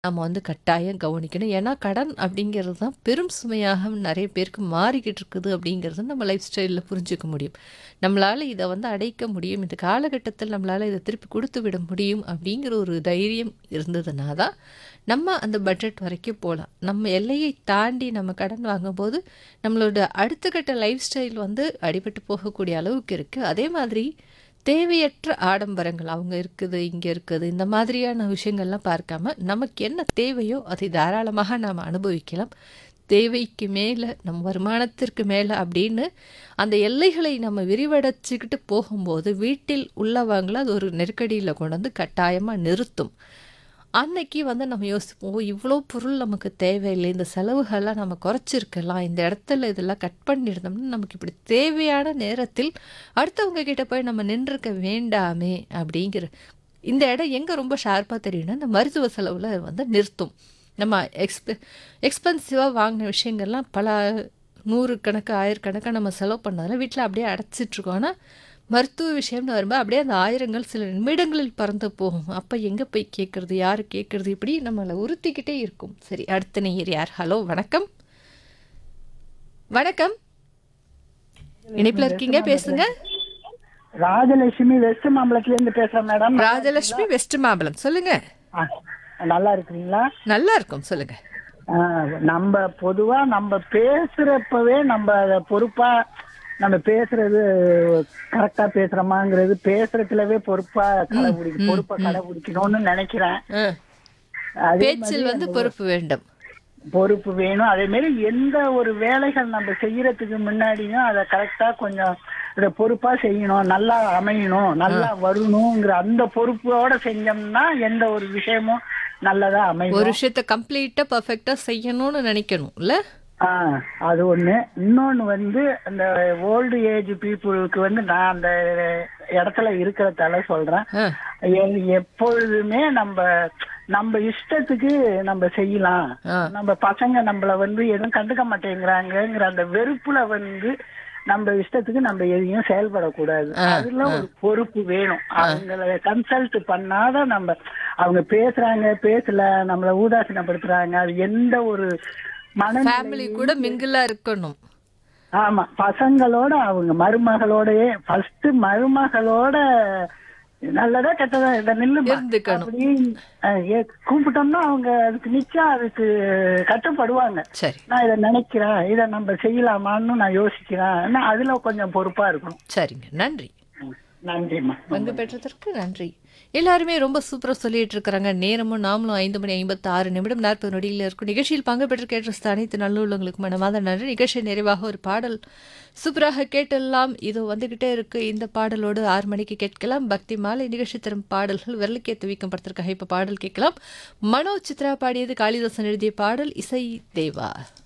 நம்ம வந்து கட்டாயம் கவனிக்கணும். ஏன்னா, கடன் அப்படிங்கிறது தான் பெரும் சுமையாக நெறைய பேருக்கு மாறிக்கிட்டு இருக்குது அப்படிங்கிறது நம்ம லைஃப் ஸ்டைல்ல புரிஞ்சுக்க முடியும். நம்மளால இத வந்து அடைக்க முடியும். இந்த காலகட்டத்தில நம்மளால இத திருப்பி குடுத்து விட முடியும் அப்படிங்கிற ஒரு தைரியம் இருந்ததுனா தான், நம்ம அந்த பட்ஜெட் வரைக்கும் போலாம். நம்ம எல்லையை தாண்டி நம்ம கடன் வாங்கும்போது, நம்மளோட அடுத்த கட்ட லைஃப் ஸ்டைல் வந்து அடிபட்டு போகக்கூடிய அளவுக்கு இருக்கு. அதே மாதிரி தேவையற்ற ஆடம்பரங்கள் அவங்க இருக்குது, இங்க இருக்குது, இந்த மாதிரியான விஷயங்கள்லாம் பார்க்காம, நமக்கு என்ன தேவையோ அதை தாராளமாக நாம அனுபவிக்கலாம். தேவைக்கு மேல, நம் வருமானத்திற்கு மேல அப்படின்னு அந்த எல்லைகளை நம்ம விரிவடைச்சுக்கிட்டு போகும்போது, வீட்டில் உள்ளவங்கள அது ஒரு நெருக்கடியில கொண்டு வந்து கட்டாயமா நிறுத்தும். அன்னைக்கு வந்து நம்ம யோசிப்போம், "ஓ! இவ்ளோ பொருள் நமக்கு தேவையில்ல. இந்த செலவுகள நம்ம குறைச்சிருக்கலாம். இந்த இடத்துல இதெல்லாம் கட் பண்ணியிருந்தோம்னா, நமக்கு இப்படி தேவையான நேரத்தில் அடுத்தவங்க கிட்ட போய் நம்ம நின்றுக்க வேண்டாமே!" அப்படிங்கிற இந்த இடம் எங்க ரொம்ப ஷார்ப்பா தெரியும்னா, இந்த மருத்துவ செலவுல வந்து நிறுத்தும். நம்ம எக்ஸ்பெ எக்ஸ்பென்சிவா வாங்கின விஷயங்கள்லாம் பல நூறுக்கணக்கா, ஆயிரக்கணக்கா நம்ம செலவு பண்ணதுல வீட்ல அப்படியே அடைச்சிட்டுருக்கோம். ஆனா, மருத்துவ விஷயம்னு வரும்போது அப்படியே அந்த ஆயிரங்கள் சில நிமிடங்களில் பறந்து போகும். அப்ப எங்க போய் கேட்கறது? யாரு கேட்கறது? இப்படி நம்மள உறுத்திக்கிட்டே இருக்கும். சரி, அடுத்த நேயர் யார்? ஹலோ, வணக்கம். வணக்கம். இணைப்பில இருக்கீங்க, பேசுங்க. ராஜலட்சுமி வெஸ்ட் மாம்பலத்துல இருந்து பேசுறேன் மேடம் ராஜலட்சுமி வெஸ்ட் மாம்பலம். சொல்லுங்க. ஆ, நல்லா இருக்கிறீங்களா நல்லா இருக்கும். சொல்லுங்க. ஆ, நம்ம பொதுவா நம்ம பேசுறப்பவே நம்ம அத பொறுப்பா நம்ம பேசுறது கரெக்டா பேசுறோமாங்கிறது பேசுறதுலவே பொறுப்பா கடைபிடி பொறுப்பா கடைபிடிக்கணும்னு நினைக்கிறேன் அ. அதே பேச்சில் வந்து பொறுப்பு வேண்டும். பொறுப்பு வேணும் அதே மாதிரி எந்த ஒரு வேலைகள் நம்ம செய்யறதுக்கு முன்னாடியும் அதை கரெக்டா கொஞ்சம் இத பொறுப்பா செய்யணும் நல்லா அமையணும் நல்லா வரணுங்கிற அந்த பொறுப்போட செஞ்சோம்னா எந்த ஒரு விஷயமும் நல்லதா அமையும் ஒரு விஷயத்த கம்ப்ளீட்டா பெர்ஃபெக்ட்டா செய்யணும்னு நினைக்கணும். இல்ல? ஆ, அது ஒண்ணு இன்னொன்னு வந்து அந்த ஓல்டு ஏஜ் பீப்புளுக்கு வந்து நான் அந்த இடத்துல இருக்கிறதால சொல்றேன் அ. எ- எப்பொழுதுமே நம்ம நம்ம இஷ்டத்துக்கு நம்ம செய்யலாம் ஆ. நம்ம பசங்க நம்மள வந்து எதுவும் கண்டுக்க மாட்டேங்கிறாங்கங்கிற அந்த வெறுப்புல வந்து நம்ம இஷ்டத்துக்கு நம்ம எதையும் செயல்படக்கூடாது அதுல ஒரு பொறுப்பு வேணும் அவங்கள கன்சல்ட் பண்ணாதான் நம்ம அவங்க பேசுறாங்க பேசல நம்மள ஊதாசீனப்படுத்துறாங்க அது எந்த ஒரு மன ஃபேமிலி கூட மிங்கிளா இருக்கணும். ஆமா பசங்களோட அவங்க மருமகளோடயே ஃபர்ஸ்ட் மருமகளோட நல்லதா கெட்டதா இத நில்லுமா இருந்துக்கணும். அப்படின்னு அஹ், ஏ- கூப்பிட்டோம்னா அவங்க அதுக்கு நிச்சயம் அதுக்கு கட்டுப்படுவாங்க சரி. நான் இதை நினைக்கிறேன் இதை நம்ம செய்யலாமான்னு நான் யோசிக்கிறேன் ஆனா அதுல கொஞ்சம் பொறுப்பா இருக்கணும் சரிங்க. நன்றி. ம், நன்றிம்மா பங்கு பெற்றதற்கு நன்றி. எல்லாருமே ரொம்ப சூப்பரா சொல்லிட்டு இருக்கிறாங்க. நேரமும் நாமளும் 5 மணி 56 நிமிடம் 40 நொடியில இருக்கும். நிகழ்ச்சியில் பங்கு பெற்று கேட்ட அனைத்து நல்லுள்ளவங்களுக்கு மனமார்ந்த நன்றி. நிகழ்ச்சி நிறைவாக ஒரு பாடல் சூப்பராக கேட்டெல்லாம் இதோ வந்துகிட்டே இருக்கு. இந்த பாடலோடு 6 மணிக்கு கேட்கலாம். பக்தி மாலை நிகழ்ச்சி தரும் பாடல்கள் விரலுக்கே துவிக்கும் படத்திற்காக இப்ப பாடல் கேட்கலாம். மனோ சித்ரா பாடியது காளிதாசன் எழுதிய பாடல் இசை தேவா.